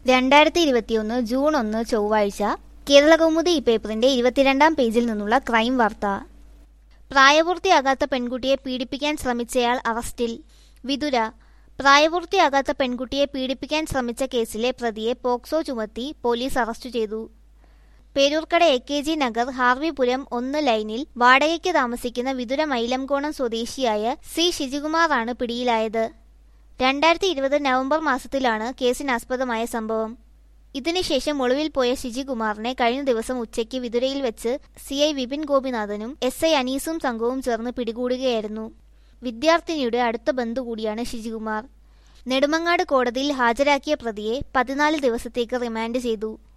രണ്ടായിരത്തി ഇരുപത്തിയൊന്ന് ജൂൺ ഒന്ന് ചൊവ്വാഴ്ച കേരളകൗമുദി ഈ പേപ്പറിന്റെ ഇരുപത്തിരണ്ടാം പേജിൽ നിന്നുള്ള ക്രൈം വാർത്ത പ്രായപൂർത്തിയാകാത്ത പെൺകുട്ടിയെ പീഡിപ്പിക്കാൻ ശ്രമിച്ചയാൾ അറസ്റ്റിൽ വിതുര പ്രായപൂർത്തിയാകാത്ത പെൺകുട്ടിയെ പീഡിപ്പിക്കാൻ ശ്രമിച്ച കേസിലെ പ്രതിയെ പോക്സോ ചുമത്തി പോലീസ് അറസ്റ്റ് ചെയ്തു Peroorkada A K G Nagar Harvipuram ഒന്ന് ലൈനിൽ വാടകയ്ക്ക് താമസിക്കുന്ന വിതുര മൈലംകോണം സ്വദേശിയായ സി ഷിജികുമാറാണ് പിടിയിലായത് രണ്ടായിരത്തി ഇരുപത് നവംബർ മാസത്തിലാണ് കേസിനാസ്പദമായ സംഭവം ഇതിനുശേഷം ഒളിവിൽ പോയ ശിജികുമാറിനെ കഴിഞ്ഞ ദിവസം ഉച്ചയ്ക്ക് വിതുരയിൽ വെച്ച് സി ഐ വിപിൻ ഗോപിനാഥനും എസ് ഐ അനീസും സംഘവും ചേർന്ന് പിടികൂടുകയായിരുന്നു വിദ്യാർത്ഥിനിയുടെ അടുത്ത ബന്ധു കൂടിയാണ് ശിജികുമാർ നെടുമങ്ങാട് കോടതിയിൽ ഹാജരാക്കിയ പ്രതിയെ പതിനാല് ദിവസത്തേക്ക് റിമാൻഡ് ചെയ്തു